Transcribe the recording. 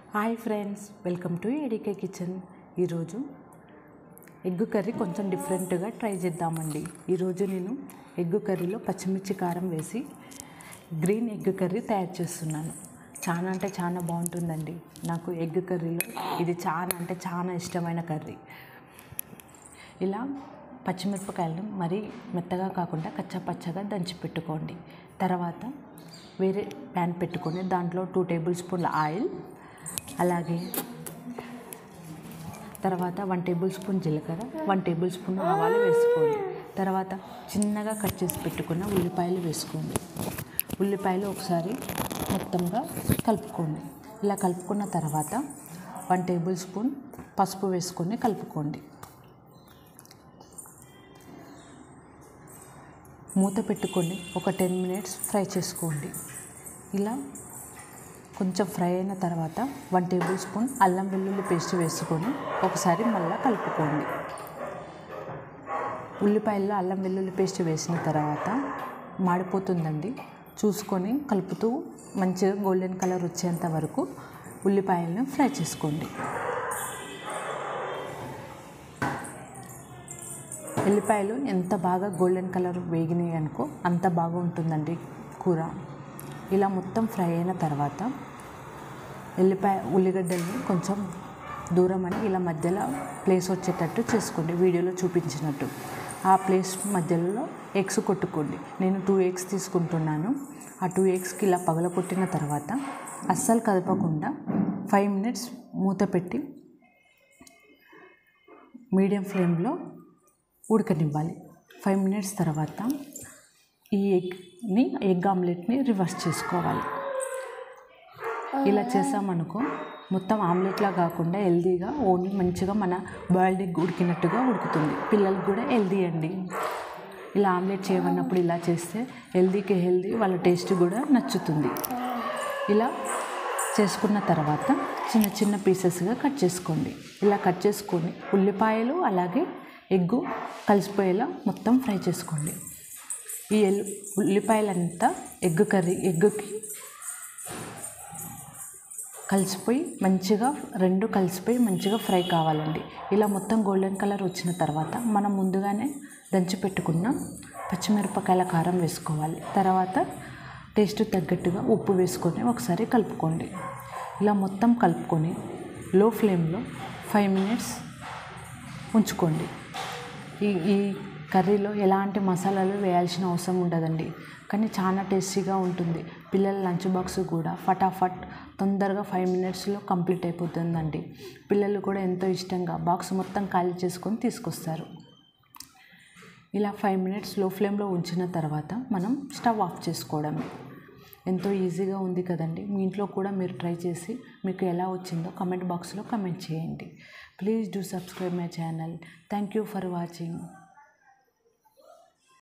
hi friends welcome to ఏడికే kitchen ఈరోజు egg curry కొంచెం డిఫరెంట్గా ట్రై చేద్దామండి ఈరోజు నేను ఎగ్ కర్రీలో పచ్చిమిర్చి కారం వేసి గ్రీన్ ఎగ్ కర్రీ తయారు చేస్తున్నాను చాలా అంటే చాలా బాగుంటుందండి నాకు ఎగ్ కర్రీలో ఇది చాలా అంటే చాలా ఇష్టమైన కర్రీ ఇలా పచ్చిమిరపకాయలను మరీ మెత్తగా కాకుండా కచ్చా పచ్చగా దంచి పెట్టుకోండి తర్వాత వేరే ప్యాన్ పెట్టుకొని దాంట్లో టూ టేబుల్ స్పూన్ల ఆయిల్ అలాగే తర్వాత వన్ టేబుల్ స్పూన్ జీలకర్ర వన్ టేబుల్ స్పూన్ ఆవాలు వేసుకోండి తర్వాత చిన్నగా కట్ చేసి పెట్టుకున్న ఉల్లిపాయలు వేసుకోండి ఉల్లిపాయలు ఒకసారి మొత్తంగా కలుపుకోండి ఇలా కలుపుకున్న తర్వాత వన్ టేబుల్ స్పూన్ పసుపు వేసుకొని కలుపుకోండి మూత పెట్టుకొని ఒక టెన్ మినిట్స్ ఫ్రై చేసుకోండి ఇలా కొంచెం ఫ్రై అయిన తర్వాత వన్ టేబుల్ స్పూన్ అల్లం వెల్లుల్లి పేస్ట్ వేసుకొని ఒకసారి మళ్ళీ కలుపుకోండి ఉల్లిపాయల్లో అల్లం వెల్లుల్లి పేస్ట్ వేసిన తర్వాత మాడిపోతుందండి చూసుకొని కలుపుతూ మంచిగా గోల్డెన్ కలర్ వచ్చేంత వరకు ఉల్లిపాయలను ఫ్రై చేసుకోండి ఎల్లిపాయలు ఎంత బాగా గోల్డెన్ కలర్ వేగినాయి అనుకో అంత బాగా ఉంటుందండి కూర ఇలా మొత్తం ఫ్రై అయిన తర్వాత ఎల్లిపాయ ఉల్లిగడ్డల్ని కొంచెం దూరం అని ఇలా మధ్యలో ప్లేస్ వచ్చేటట్టు చేసుకోండి వీడియోలో చూపించినట్టు ఆ ప్లేస్ మధ్యలో ఎగ్స్ కొట్టుకోండి నేను టూ ఎగ్స్ తీసుకుంటున్నాను ఆ టూ ఎగ్స్కి ఇలా పగలగొట్టిన తర్వాత అస్సలు కదపకుండా ఫైవ్ మినిట్స్ మూత పెట్టి మీడియం ఫ్లేమ్లో ఉడకనివ్వాలి ఫైవ్ మినిట్స్ తర్వాత ఈ ఎగ్ని ఎగ్ ఆమ్లెట్ని రివర్స్ చేసుకోవాలి ఇలా చేసామనుకో మొత్తం ఆమ్లెట్లా కాకుండా హెల్దీగా ఓన్లీ మంచిగా మన బాయిల్డ్ ఎగ్ ఉడికినట్టుగా ఉడుకుతుంది పిల్లలకు కూడా హెల్దీ అండి ఇలా ఆమ్లెట్ చేయమన్నప్పుడు ఇలా చేస్తే హెల్దీకి హెల్దీ వాళ్ళ టేస్ట్ కూడా నచ్చుతుంది ఇలా చేసుకున్న తర్వాత చిన్న చిన్న పీసెస్గా కట్ చేసుకోండి ఇలా కట్ చేసుకొని ఉల్లిపాయలు అలాగే ఎగ్గు కలిసిపోయేలా మొత్తం ఫ్రై చేసుకోండి ఈ ఎల్లు ఉల్లిపాయలంతా ఎగ్ కర్రీ ఎగ్గుకి కలిసిపోయి మంచిగా రెండు కలిసిపోయి మంచిగా ఫ్రై కావాలండి ఇలా మొత్తం గోల్డెన్ కలర్ వచ్చిన తర్వాత మనం ముందుగానే దంచి పెట్టుకున్న పచ్చిమిరపకాయల కారం వేసుకోవాలి తర్వాత టేస్ట్ తగ్గట్టుగా ఉప్పు వేసుకొని ఒకసారి కలుపుకోండి ఇలా మొత్తం కలుపుకొని లో ఫ్లేమ్లో ఫైవ్ మినిట్స్ ఉంచుకోండి ఈ ఈ కర్రీలో ఎలాంటి మసాలాలు వేయాల్సిన అవసరం ఉండదండి కానీ చాలా టేస్టీగా ఉంటుంది పిల్లల లంచ్ బాక్స్ కూడా ఫటాఫట్ తొందరగా ఫైవ్ మినిట్స్లో కంప్లీట్ అయిపోతుందండి పిల్లలు కూడా ఎంతో ఇష్టంగా బాక్స్ మొత్తం ఖాళీ చేసుకొని తీసుకొస్తారు ఇలా ఫైవ్ మినిట్స్ లో ఫ్లేమ్లో ఉంచిన తర్వాత మనం స్టవ్ ఆఫ్ చేసుకోవడమే ఎంతో ఈజీగా ఉంది కదండి మీ ఇంట్లో కూడా మీరు ట్రై చేసి మీకు ఎలా వచ్చిందో కమెంట్ బాక్స్లో కమెంట్ చేయండి please do subscribe my channel thank you for watching